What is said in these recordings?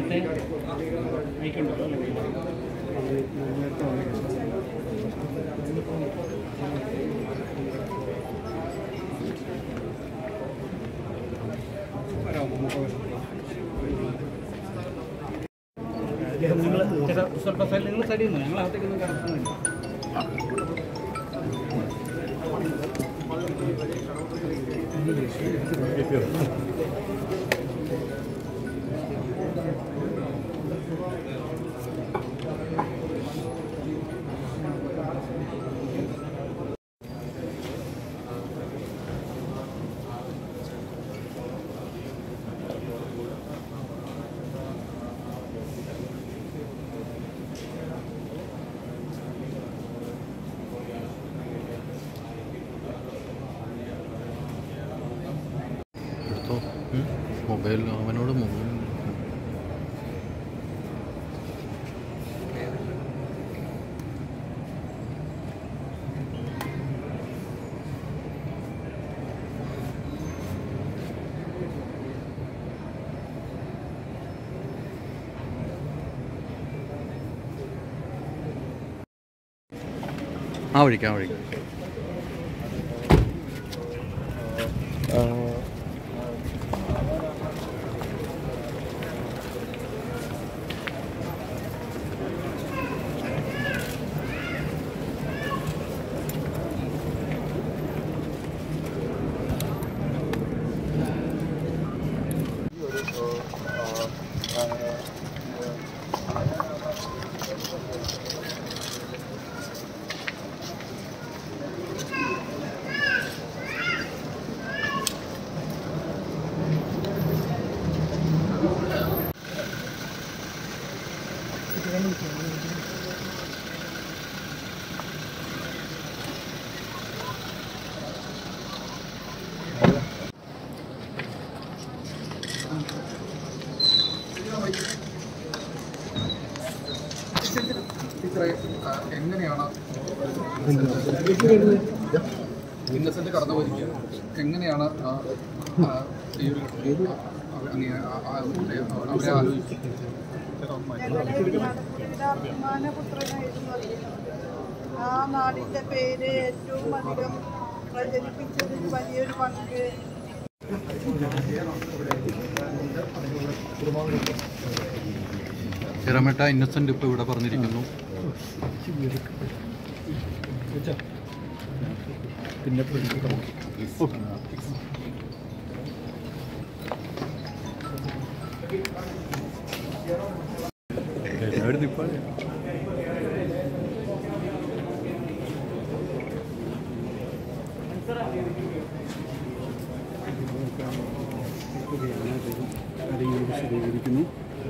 നേരത്തെ അയക്കണ്ടല്ലോ അല്ലേ നിങ്ങൾ സ്വല്പ സൈഡ് നിങ്ങൾ സൈഡിൽ നിന്ന് ഞങ്ങൾ അകത്തേക്കൊന്നും കിടക്കുന്നില്ല എടുത്തോ മൊബൈൽ അവനോട് മൊബൈൽ ആ വഴിക്ക് ആ വഴിക്ക് ടീച്ചറെ ആ, എങ്ങനെയാണ് ഇന്നസെന്റ് കടന്നു പോയിരിക്കുക എങ്ങനെയാണ് ആ, ആ, ഈ ഒരു അവ- അങ്ങനെ ആ- ആ- അവരെ ആലോചിച്ചു കേരളത്തിന്റെ അഭിമാനപുത്രനായിരുന്നു അദ്ദേഹം. ആ നാടിന്റെ പേര് ഏറ്റവും അധികം പ്രചരിപ്പിച്ചതിൽ വലിയൊരു പങ്ക് ചിറമേട്ട ഇന്നസെന്റ് ഇപ്പോൾ ഇവിടെ പറഞ്ഞിരിക്കുന്നു വിശദീകരിക്കുന്നു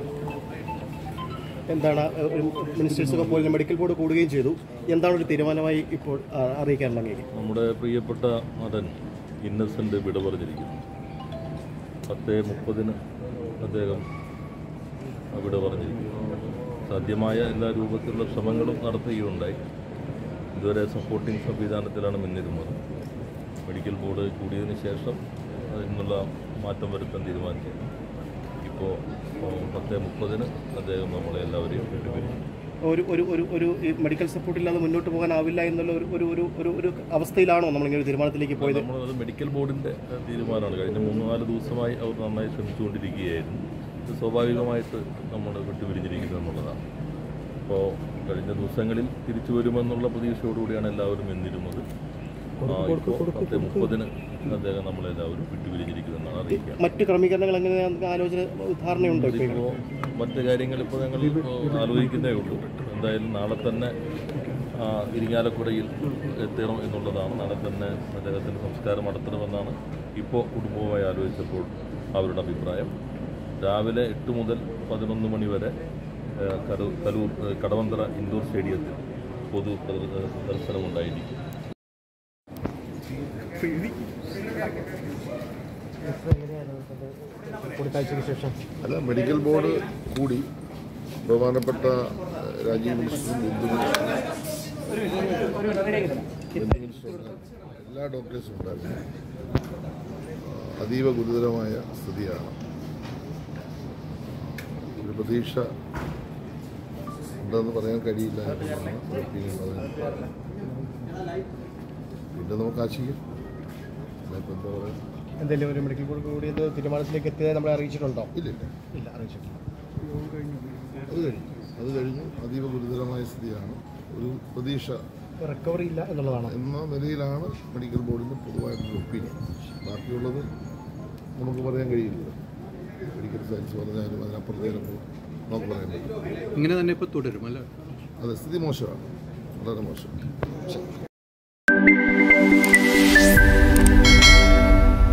എന്താണ് ഒരു മിനിസ്റ്റേഴ്സൊക്കെ പോയി മെഡിക്കൽ ബോർഡ് കൂടുകയും ചെയ്തു എന്താണ് ഒരു തീരുമാനമായി ഇപ്പോൾ ആ, അറിയിക്കാനുള്ള അങ്ങേക്ക് നമ്മുടെ പ്രിയപ്പെട്ട നടൻ ഇന്നസെൻ്റ് വിട പറഞ്ഞിരിക്കുന്നു പത്ത് മുപ്പതിന് അദ്ദേഹം വിട പറഞ്ഞിരിക്കുന്നു സാധ്യമായ എല്ലാ രൂപത്തിലുള്ള ശ്രമങ്ങളും നടത്തുകയുണ്ടായി ഇതുവരെ സപ്പോർട്ടിംഗ് സംവിധാനത്തിലാണ് മുന്നിരുന്നത് മെഡിക്കൽ ബോർഡ് കൂടിയതിന് ശേഷം അതിനുള്ള മാറ്റം വരുത്താൻ തീരുമാനിച്ചു ഇപ്പോൾ പത്ത് മുപ്പതിന് അദ്ദേഹം നമ്മളെ എല്ലാവരെയും വിട്ടുപിരിഞ്ഞു ഒരു ഒരു ഒരു ഒരു ഈ മെഡിക്കൽ സപ്പോർട്ട് ഇല്ലാതെ മുന്നോട്ട് പോകാനാവില്ല എന്നുള്ള ഒരു ഒരു ഒരു ഒരു ഒരു അവസ്ഥയിലാണോ നമ്മളിങ്ങനെ ഒരു തീരുമാനത്തിലേക്ക് പോയത് നമ്മളത് മെഡിക്കൽ ബോർഡിൻ്റെ ഏഹ്, തീരുമാനമാണ് കഴിഞ്ഞ മൂന്ന് നാല് ദിവസമായി അവർ നന്നായി ശ്രമിച്ചുകൊണ്ടിരിക്കുകയായിരുന്നു ഇത് സ്വാഭാവികമായിട്ട് നമ്മൾ വിട്ടുപിരിഞ്ഞിരിക്കുന്നത് എന്നുള്ളതാണ് അപ്പോൾ കഴിഞ്ഞ ദിവസങ്ങളിൽ തിരിച്ചു വരുമെന്നുള്ള പ്രതീക്ഷയോടുകൂടിയാണ് എല്ലാവരും എന്നിരുന്നത് ആ, ഇപ്പോൾ പത്ത് മുപ്പതിന് അദ്ദേഹം നമ്മളെല്ലാവരും വിട്ടുപിരിഞ്ഞിരിക്കുന്നതെന്നാണ് അറിയിക്കുക മറ്റ് ക്രമീകരണങ്ങൾ എങ്ങനെയാണ് ആലോചന ധാരണയുണ്ടോ ഇപ്പോൾ ഇപ്പോൾ മറ്റ് കാര്യങ്ങൾ ഇപ്പോൾ ഞങ്ങൾ ഇപ്പോൾ ആലോചിക്കുന്നേ ഉള്ളൂ എന്തായാലും നാളെ തന്നെ ആ, ഇരിങ്ങാലക്കുടയിൽ എത്തണം എന്നുള്ളതാണ് നാളെ തന്നെ അദ്ദേഹത്തിൻ്റെ സംസ്കാരം നടത്തണമെന്നാണ് ഇപ്പോൾ കുടുംബവുമായി ആലോചിച്ചപ്പോൾ അവരുടെ അഭിപ്രായം രാവിലെ എട്ട് മുതൽ പതിനൊന്ന് മണി വരെ ആ, കരു- കലൂർ ആ, കടവന്തറ ഇൻഡോർ സ്റ്റേഡിയത്തിൽ പൊതു പ്രദ- ദർശനമുണ്ടായിരിക്കും കൂടിക്കാഴ്ചയ്ക്ക് ശേഷം അല്ല മെഡിക്കൽ ബോർഡ് കൂടി ബഹുമാനപ്പെട്ട ഏഹ്, രാജീവ് മിനിസ്റ്ററും ബിന്ദു മിനിസ്റ്ററും ബിന്ദു മിനിസ്റ്ററും എല്ലാ ഡോക്ടേഴ്സും ഉണ്ടായിരുന്നു അതീവ ഗുരുതരമായ സ്ഥിതിയാണ് ഒരു പ്രതീക്ഷ ഉണ്ടെന്ന് പറയാൻ കഴിയില്ല എന്നുള്ളതാണ് ഒരു ഒപ്പീനിയൻ പറയാൻ പിന്നെ നമുക്ക് ആശിക്കാം അല്ലാതെ എന്താ പറയുക എന്തെങ്കിലും ഒരു മെഡിക്കൽ ബോർഡ് കൂടി ഇത് തീരുമാനത്തിലേക്ക് എത്തിയതായി നമ്മളെ അറിയിച്ചിട്ടുണ്ടോ ഇല്ലില്ല ഇല്ല അറിയിച്ചിട്ടില്ല അത് കഴിഞ്ഞു അത് കഴിഞ്ഞു അതീവ ഗുരുതരമായ സ്ഥിതിയാണ് ഒരു പ്രതീക്ഷ റിക്കവറി ഇല്ല എന്നുള്ളതാണ് എന്ന നിലയിലാണ് മെഡിക്കൽ ബോർഡിൻ്റെ പൊതുവായിട്ടുള്ള ഒപ്പീനിയൻ ബാക്കിയുള്ളത് നമുക്ക് പറയാൻ കഴിയില്ല മെഡിക്കൽ സയൻസ് പറഞ്ഞാലും അതിനപ്പുറത്തേക്കും നമുക്ക് പറയാൻ കഴിയും ഇങ്ങനെ തന്നെ ഇപ്പോൾ തുടരും അല്ലേ അത് സ്ഥിതി മോശമാണ് വളരെ മോശം